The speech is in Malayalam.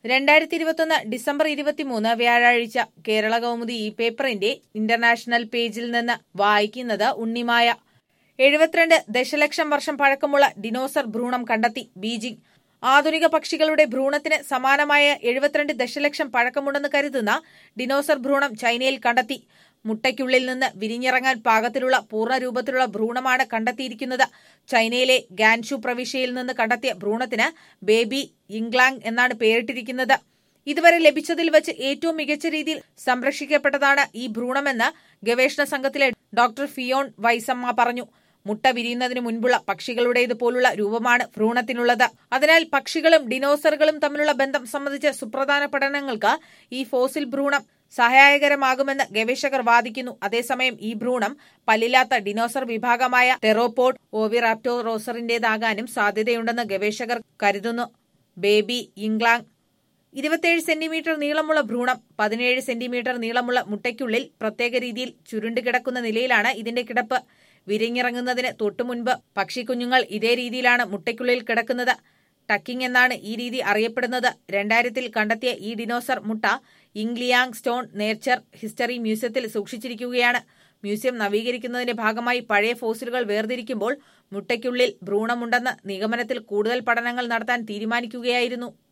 രണ്ടായിരത്തി ഇരുപത്തൊന്ന് ഡിസംബർ ഇരുപത്തിമൂന്ന് വ്യാഴാഴ്ച കേരള കൗമുദി ഈ പേപ്പറിന്റെ ഇന്റർനാഷണൽ പേജിൽ നിന്ന് വായിക്കുന്നത് ഉണ്ണിമായ എഴുപത്തിരണ്ട് ദശലക്ഷം വർഷം പഴക്കമുള്ള ഡിനോസർ ഭ്രൂണം കണ്ടെത്തി ബീജിംഗ് ആധുനിക പക്ഷികളുടെ ഭ്രൂണത്തിന് സമാനമായ എഴുപത്തിരണ്ട് ദശലക്ഷം പഴക്കമുണ്ടെന്ന് കരുതുന്ന ഡിനോസർ ഭ്രൂണം ചൈനയിൽ കണ്ടെത്തി മുട്ടയ്ക്കുള്ളിൽ നിന്ന് വിരിഞ്ഞിറങ്ങാൻ പാകത്തിലുള്ള പൂർണ്ണ രൂപത്തിലുള്ള ഭ്രൂണമാണ് കണ്ടെത്തിയിരിക്കുന്നത് ചൈനയിലെ ഗാൻഷു പ്രവിശ്യയിൽ നിന്ന് കണ്ടെത്തിയ ഭ്രൂണത്തിന് ബേബി ഇംഗ്ലാങ് എന്നാണ് പേരിട്ടിരിക്കുന്നത് ഇതുവരെ ലഭിച്ചതിൽ വെച്ച് ഏറ്റവും മികച്ച രീതിയിൽ സംരക്ഷിക്കപ്പെട്ടതാണ് ഈ ഭ്രൂണമെന്ന് ഗവേഷണ സംഘത്തിലെ ഡോക്ടർ ഫിയോൺ വൈസമ്മ പറഞ്ഞു മുട്ട വിരിയുന്നതിന് മുൻപുള്ള പക്ഷികളുടേത് പോലുള്ള രൂപമാണ് ഭ്രൂണത്തിനുള്ളത് അതിനാൽ പക്ഷികളും ഡിനോസറുകളും തമ്മിലുള്ള ബന്ധം സംബന്ധിച്ച സുപ്രധാന പഠനങ്ങൾക്ക് ഈ ഫോസിൽ ഭ്രൂണം സഹായകരമാകുമെന്ന് ഗവേഷകർ വാദിക്കുന്നു അതേസമയം ഈ ഭ്രൂണം പല്ലില്ലാത്ത ഡിനോസർ വിഭാഗമായ ടെറോപോഡ് ഓവിറാപ്റ്റോറോസറിന്റേതാകാനും സാധ്യതയുണ്ടെന്ന് ഗവേഷകർ കരുതുന്നു ബേബി ഇംഗ്ലാങ് ഇരുപത്തിയേഴ് സെന്റിമീറ്റർ നീളമുള്ള ഭ്രൂണം പതിനേഴ് സെന്റിമീറ്റർ നീളമുള്ള മുട്ടയ്ക്കുള്ളിൽ പ്രത്യേക രീതിയിൽ ചുരുണ്ടുകിടക്കുന്ന നിലയിലാണ് ഇതിന്റെ കിടപ്പ് വിരിഞ്ഞിറങ്ങുന്നതിന് തൊട്ടുമുൻപ് പക്ഷിക്കുഞ്ഞുങ്ങൾ ഇതേ രീതിയിലാണ് മുട്ടയ്ക്കുള്ളിൽ കിടക്കുന്നത് ടക്കിംഗ് എന്നാണ് ഈ രീതി അറിയപ്പെടുന്നത് രണ്ടായിരത്തിൽ കണ്ടെത്തിയ ഈ ഡിനോസർ മുട്ട ഇംഗ്ലിയാങ് സ്റ്റോൺ നേച്ചർ ഹിസ്റ്ററി മ്യൂസിയത്തിൽ സൂക്ഷിച്ചിരിക്കുകയാണ് മ്യൂസിയം നവീകരിക്കുന്നതിന്റെ ഭാഗമായി പഴയ ഫോസിലുകൾ വേർതിരിക്കുമ്പോൾ മുട്ടയ്ക്കുള്ളിൽ ഭ്രൂണമുണ്ടെന്ന നിഗമനത്തിൽ കൂടുതൽ പഠനങ്ങൾ നടത്താൻ തീരുമാനിക്കുകയായിരുന്നു